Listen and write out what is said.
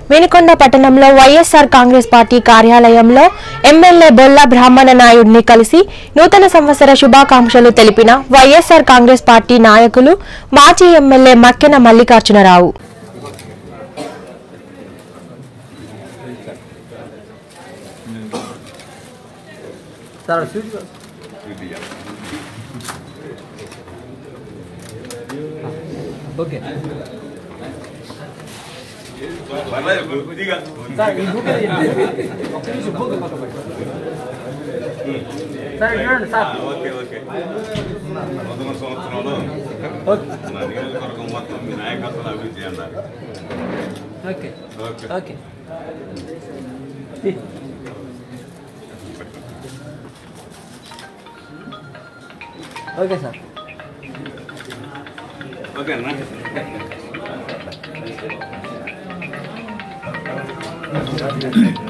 వినుకొండ పట్టణంలో YSR Congress party కార్యాలయంలో MLA Bolla Brahmana నాయుడిని కలిసి నూతన సంవత్సర శుభాకాంక్షలు తెలిపిన వైఎస్ఆర్ కాంగ్రెస్ పార్టీ నాయకులు మాజీ MLA Makkena Mallikarjunarao sir sweet okay sir ఈ బుక్ ఒక్క నిమిషం బుక్ పక్కన పెట్టండి. సార్ ఇటు చూడండి సార్ ఓకే ఓకే నూతన సంవత్సరంలో ఓకే నా నియోజకవర్గం మొత్తం మీ నాయకత్వం అభివృద్ధి అన్నారు ఓకే ఓకే ఓకే తీ. ఓకే సార్ ఓకేనా ఓకే